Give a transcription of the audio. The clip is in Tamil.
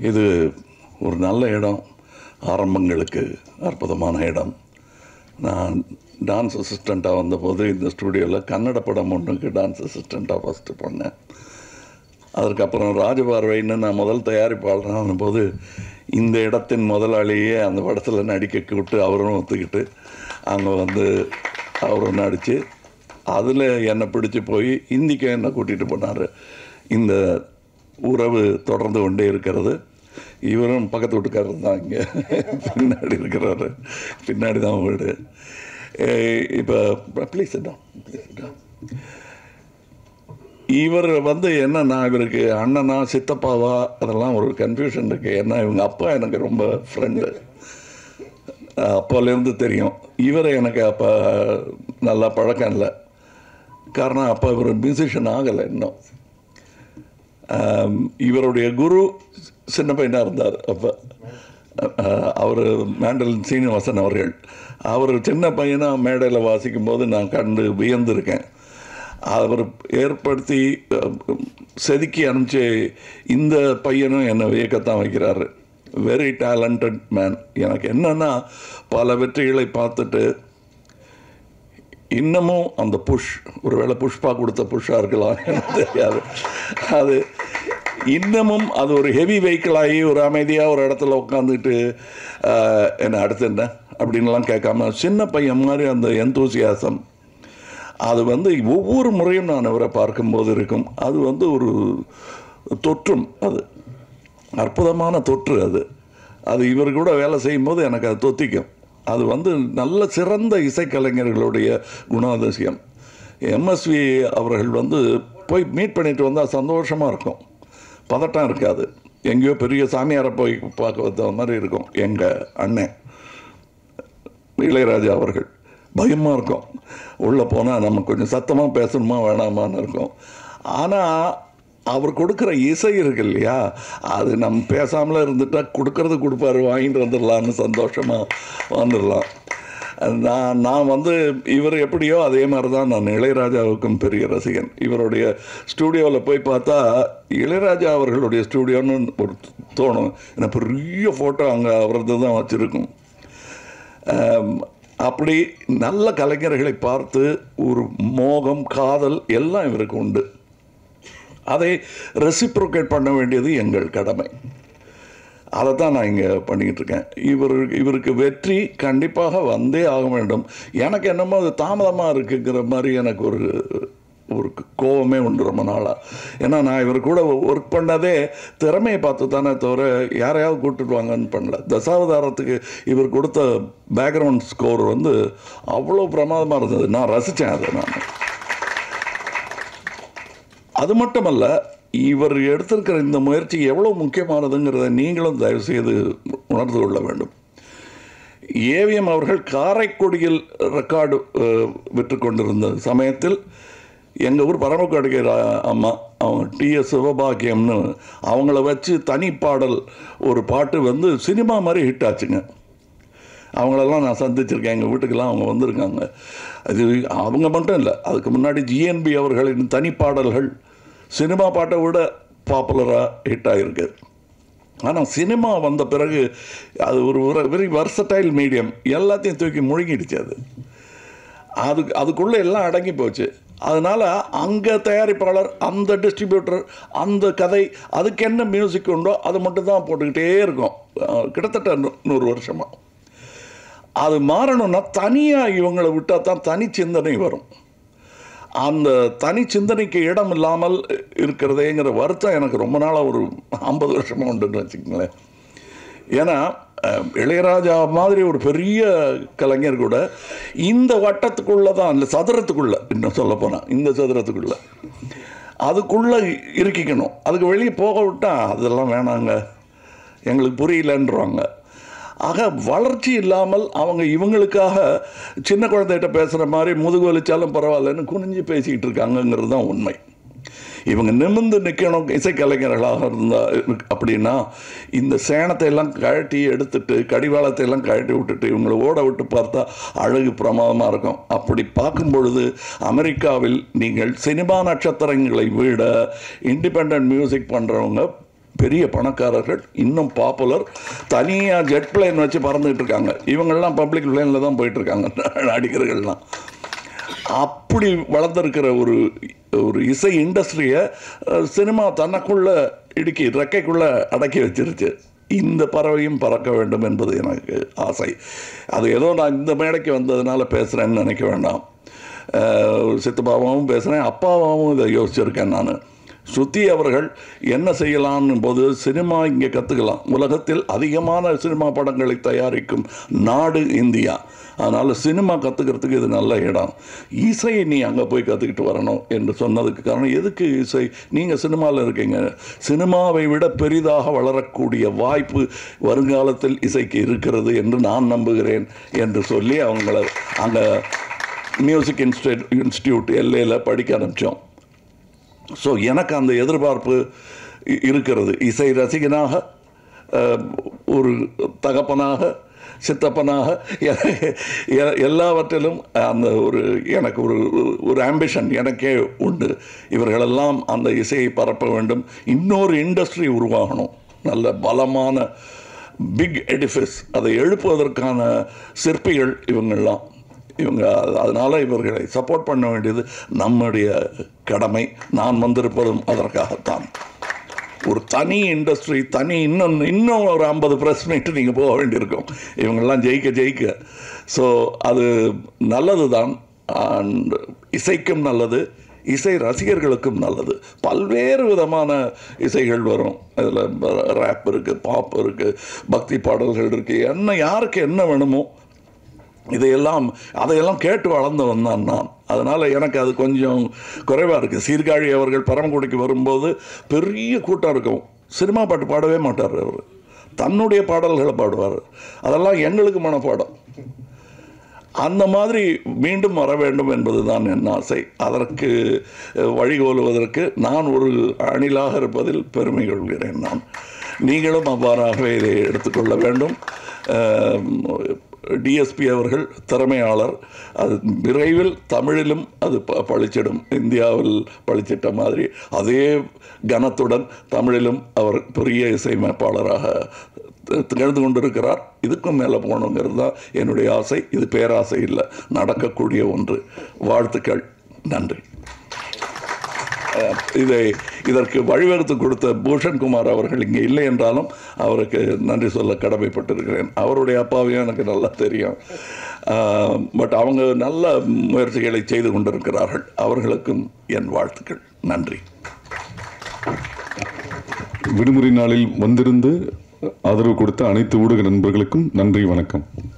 இது ஒரு நல்ல இடம் ஆரம்பங்களுக்கு அற்புதமான இடம் நான் டான்ஸ் அசிஸ்டண்ட்டாக வந்தபோது இந்த ஸ்டூடியோவில் கன்னட படம் ஒன்றுக்கு டான்ஸ் அசிஸ்டண்ட்டாக ஃபஸ்ட்டு பண்ணேன் அதற்கப்புறம் ராஜபார்வைன்னு நான் முதல் தயாரிப்பாளரான போது இந்த இடத்தின் முதலாளியே அந்த படத்தில் நடிக்க கூப்பிட்டு அவரும் ஒத்துக்கிட்டு அங்கே வந்து அவரும் நடித்து அதில் என்னை பிடிச்சி போய் இந்திக்கு என்னை கூட்டிகிட்டு போனார் இந்த உறவு தொடர்ந்து கொண்டே இருக்கிறது இவரும் பக்கத்து வீட்டுக்காரர் தான் இங்கே பின்னாடி இருக்கிறாரு பின்னாடி தான் வீடு இப்போ ப்ளீஸ் ப்ளீஸ் இவர் வந்து என்னன்னா இவருக்கு அண்ணனா சித்தப்பாவா அதெல்லாம் ஒரு கன்ஃபியூஷன் இருக்கு ஏன்னா இவங்க அப்பா எனக்கு ரொம்ப ஃப்ரெண்டு அப்போலேருந்து தெரியும் இவரை எனக்கு அப்போ நல்லா பழக்கம் இல்லை காரணம் அப்போ இவர் மியூசிஷியன் ஆகலை இன்னும் ஆம், இவருடைய குரு சின்ன பையனாக இருந்தார் அப்போ அவர் மேண்டல் சீனிவாசன் அவர்கள் அவர் சின்ன பையனாக மேடையில் வாசிக்கும் போது நான் கண்டு வியந்திருக்கேன் அவர் ஏற்படுத்தி அஹ், செதுக்கி அனுப்பிச்சு இந்த பையனும் என்னை வியக்கத்தான் வைக்கிறாரு வெரி டேலண்டட் மேன் எனக்கு என்னன்னா பல வெற்றிகளை பார்த்துட்டு இன்னமும் அந்த புஷ் ஒருவேளை புஷ்பா கொடுத்த புஷ்ஷாக இருக்கலாம் எனக்கு தெரியாது அது இன்னமும் அது ஒரு ஹெவி வெஹிக்கிளாகி ஒரு அமைதியாக ஒரு இடத்துல உட்காந்துட்டு என்ன அடுத்து என்ன அப்படின்லாம் கேட்காம சின்ன பையன் மாதிரி அந்த எந்தூசியாசம் அது வந்து ஒவ்வொரு முறையும் நான் அவரை பார்க்கும்போது இருக்கும் அது வந்து ஒரு தொற்றும் அது அற்புதமான தொற்று அது அது இவர் கூட வேலை செய்யும்போது எனக்கு அது தொத்திக்கும் அது வந்து நல்ல சிறந்த இசைக்கலைஞர்களுடைய குணாதிசயம் எம்எஸ்வி அவர்கள் வந்து போய் மீட் பண்ணிட்டு வந்தால் சந்தோஷமாக இருக்கும் பதட்டம் இருக்காது எங்கேயோ பெரிய சாமியாரை போய் பார்க்க வந்த மாதிரி இருக்கும் எங்கள் அண்ணன் இளையராஜா அவர்கள் பயமாக இருக்கும் உள்ளே போனால் நம்ம கொஞ்சம் சத்தமாக பேசணுமா வேணாமான்னு இருக்கும் ஆனால் அவர் கொடுக்குற இசை இருக்கு இல்லையா அது நம்ம பேசாமலே இருந்துட்டா கொடுக்கறது கொடுப்பாரு வாங்கிட்டு வந்துடலான்னு சந்தோஷமாக வந்துடலாம் நான் நான் வந்து இவர் எப்படியோ அதே மாதிரி தான் நான் இளையராஜாவுக்கும் பெரிய ரசிகன் இவருடைய ஸ்டூடியோவில் போய் பார்த்தா இளையராஜா அவர்களுடைய ஸ்டூடியோன்னு ஒரு தோணும் எனக்கு பெரிய ஃபோட்டோ அங்கே அவரது தான் வச்சுருக்கும் ஆம், அப்படி நல்ல கலைஞர்களை பார்த்து ஒரு மோகம் காதல் எல்லாம் இவருக்கு உண்டு அதை ரெசிப்ரோகேட் பண்ண வேண்டியது எங்கள் கடமை அதை தான் நான் இங்கே பண்ணிக்கிட்டு இருக்கேன் இவர் இவருக்கு வெற்றி கண்டிப்பாக வந்தே ஆக வேண்டும் எனக்கு என்னமோ அது தாமதமாக இருக்குங்கிற மாதிரி எனக்கு ஒரு ஒரு கோவமே உண்டு ரொம்ப நாளாக ஏன்னா நான் இவர் கூட ஒர்க் பண்ணதே திறமையை பார்த்து தானே தவிர யாரையாவது கூப்பிட்டுட்டு வாங்கன்னு பண்ணல தசாவதாரத்துக்கு இவர் கொடுத்த பேக்ரவுண்ட் ஸ்கோர் வந்து அவ்வளோ பிரமாதமாக இருந்தது நான் ரசித்தேன் அதை நான் அது மட்டுமல்ல இவர் எடுத்திருக்கிற இந்த முயற்சி எவ்வளோ முக்கியமானதுங்கிறத நீங்களும் தயவு செய்து உணர்ந்து கொள்ள வேண்டும் ஏவிஎம் அவர்கள் காரைக்குடியில் ரெக்கார்டு அஹ், விற்று கொண்டிருந்த சமயத்தில் எங்கள் ஊர் பரமக்காடுகை அம்மா அவங்க டிஎஸ் சிவபாக்கியம்னு அவங்கள வச்சு தனி பாடல் ஒரு பாட்டு வந்து சினிமா மாதிரி ஹிட் ஆச்சுங்க அவங்களெல்லாம் நான் சந்திச்சிருக்கேன் எங்கள் வீட்டுக்கெல்லாம் அவங்க வந்திருக்காங்க அது அவங்க மட்டும் இல்லை அதுக்கு முன்னாடி ஜிஎன்பி அவர்களின் தனிப்பாடல்கள் சினிமா பாட்டை விட பாப்புலராக ஹிட் ஆகிருக்கு ஆனால் சினிமா வந்த பிறகு அது ஒரு வெரி வர்சடைல் மீடியம் எல்லாத்தையும் தூக்கி முழுங்கிடுச்சு அது அதுக்கு அதுக்குள்ளே எல்லாம் அடங்கி போச்சு அதனால் அங்கே தயாரிப்பாளர் அந்த டிஸ்ட்ரிபியூட்டர் அந்த கதை அதுக்கு என்ன மியூசிக் உண்டோ அது மட்டும் தான் போட்டுக்கிட்டே இருக்கும் அஹ் கிட்டத்தட்ட நூ- நூறு வருஷமாக அது மாறணும்னா தனியாக இவங்களை விட்டால் தான் தனி சிந்தனை வரும் அந்த தனி சிந்தனைக்கு இடம் இல்லாமல் இருக்கிறதேங்கிற வருத்தம் எனக்கு ரொம்ப நாளாக ஒரு ஐம்பது வருஷமாக உண்டுன்னு வச்சுக்கோங்களேன் ஏன்னா அஹ், இளையராஜா மாதிரி ஒரு பெரிய கலைஞர் கூட இந்த வட்டத்துக்குள்ளே தான் இந்த சதுரத்துக்குள்ளே இன்னும் சொல்ல போனால் இந்த சதுரத்துக்குள்ளே அதுக்குள்ளே இருக்கிக்கணும் அதுக்கு வெளியே போக விட்டா அதெல்லாம் வேணாங்க எங்களுக்கு புரியலன்றவாங்க ஆக வளர்ச்சி இல்லாமல் அவங்க இவங்களுக்காக சின்ன குழந்தைகிட்ட பேசுகிற மாதிரி முதுகு வலிச்சாலும் பரவாயில்லன்னு குனிஞ்சு பேசிக்கிட்டு இருக்காங்கங்கிறது தான் உண்மை இவங்க நிமிர்ந்து நிற்கணும் இசைக்கலைஞர்களாக இருந்தால் அப்படின்னா இந்த சேணத்தை எல்லாம் கழட்டி எடுத்துட்டு கடிவாளத்தை எல்லாம் கழட்டி விட்டுட்டு இவங்களை ஓட விட்டு பார்த்தா அழகு பிரமாதமாக இருக்கும் அப்படி பார்க்கும் பொழுது அமெரிக்காவில் நீங்கள் சினிமா நட்சத்திரங்களை விட இண்டிபெண்ட் மியூசிக் பண்ணுறவங்க பெரிய பணக்காரர்கள் இன்னும் பாப்புலர் தனியாக ஜெட் பிளேன் வச்சு பறந்துட்டு இருக்காங்க இவங்கெல்லாம் பப்ளிக் பிளேனில் தான் போயிட்டு இருக்காங்க நடிகர்கள்லாம் அப்படி வளர்ந்துருக்கிற ஒரு ஒரு இசை இண்டஸ்ட்ரியை சினிமா தனக்குள்ள இடுக்கி ரெக்கைக்குள்ள அடக்கி வச்சிருச்சு இந்த பறவையும் பறக்க வேண்டும் என்பது எனக்கு ஆசை அது ஏதோ நான் இந்த மேடைக்கு வந்ததுனால பேசுகிறேன்னு நினைக்க வேண்டாம் அஹ் சித்தப்பாவாவும் பேசுகிறேன் அப்பாவாவும் இதை யோசிச்சிருக்கேன் நான் சுத்தி அவர்கள் என்ன செய்யலாம்னு போது சினிமா இங்கே கற்றுக்கலாம் உலகத்தில் அதிகமான சினிமா படங்களை தயாரிக்கும் நாடு இந்தியா அதனால் சினிமா கற்றுக்கிறதுக்கு இது நல்ல இடம் இசையை நீ அங்கே போய் கற்றுக்கிட்டு வரணும் என்று சொன்னதுக்கு காரணம் எதுக்கு இசை நீங்கள் சினிமாவில் இருக்கீங்க சினிமாவை விட பெரிதாக வளரக்கூடிய வாய்ப்பு வருங்காலத்தில் இசைக்கு இருக்கிறது என்று நான் நம்புகிறேன் என்று சொல்லி அவங்கள அங்கே மியூசிக் இன்ஸ்டியூட் இன்ஸ்டியூட் எல்லையில் படிக்க ஆரம்பித்தோம் ஸோ எனக்கு அந்த எதிர்பார்ப்பு இ- இருக்கிறது இசை ரசிகனாக அஹ், ஒரு தகப்பனாக சித்தப்பனாக எ- எ- எல்லாவற்றிலும் அந்த ஒரு எனக்கு ஒரு ஒரு ஆம்பிஷன் எனக்கே உண்டு இவர்களெல்லாம் அந்த இசையை பரப்ப வேண்டும் இன்னொரு இண்டஸ்ட்ரி உருவாகணும் நல்ல பலமான பிக் எடிஃபிஸ் அதை எழுப்புவதற்கான சிற்பிகள் இவங்கெல்லாம் இவங்க அதனால் இவர்களை சப்போர்ட் பண்ண வேண்டியது நம்முடைய கடமை நான் வந்திருப்பதும் அதற்காகத்தான் ஒரு தனி இண்டஸ்ட்ரி தனி இன்னும் இன்னும் ஒரு ஐம்பது ப்ரெஸ் மீட்டு நீங்கள் போக வேண்டியிருக்கும் இவங்கெல்லாம் ஜெயிக்க ஜெயிக்க ஸோ அது நல்லது தான் அண்ட் இசைக்கும் நல்லது இசை ரசிகர்களுக்கும் நல்லது பல்வேறு விதமான இசைகள் வரும் அதில் ரேப் இருக்குது பாப் இருக்குது பக்தி பாடல்கள் இருக்குது என்ன யாருக்கு என்ன வேணுமோ இதையெல்லாம் அதையெல்லாம் கேட்டு வளர்ந்தவன் தான் நான் அதனால் எனக்கு அது கொஞ்சம் குறைவாக இருக்குது சீர்காழி அவர்கள் பரமக்குடிக்கு வரும்போது பெரிய கூட்டம் இருக்கும் சினிமா பாட்டு பாடவே மாட்டார் அவர் தன்னுடைய பாடல்களை பாடுவார் அதெல்லாம் எங்களுக்கு மனப்பாடம் அந்த மாதிரி மீண்டும் வர வேண்டும் என்பதுதான் என் ஆசை அதற்கு அஹ், வழிகோலுவதற்கு நான் ஒரு அணிலாக இருப்பதில் பெருமை கொள்கிறேன் நான் நீங்களும் அவ்வாறாகவே இதை எடுத்துக்கொள்ள வேண்டும் டிஎஸ்பி அவர்கள் திறமையாளர் அது விரைவில் தமிழிலும் அது ப- பளிச்சிடும் இந்தியாவில் பளிச்சிட்ட மாதிரி அதே கனத்துடன் தமிழிலும் அவர் பெரிய இசையமைப்பாளராக தி- திகழ்ந்து கொண்டிருக்கிறார் இதுக்கும் மேலே போகணுங்கிறது தான் என்னுடைய ஆசை இது பேராசை இல்லை நடக்கக்கூடிய ஒன்று வாழ்த்துக்கள் நன்றி அஹ், இதை இதற்கு வழிவகுத்து கொடுத்த பூஷன் குமார் அவர்கள் இங்கே இல்லை என்றாலும் அவருக்கு நன்றி சொல்ல கடமைப்பட்டிருக்கிறேன் அவருடைய அப்பாவையும் எனக்கு நல்லா தெரியும் பட் அவங்க நல்ல முயற்சிகளை செய்து கொண்டிருக்கிறார்கள் அவர்களுக்கும் என் வாழ்த்துக்கள் நன்றி விடுமுறை நாளில் வந்திருந்து ஆதரவு கொடுத்த அனைத்து ஊடக நண்பர்களுக்கும் நன்றி வணக்கம்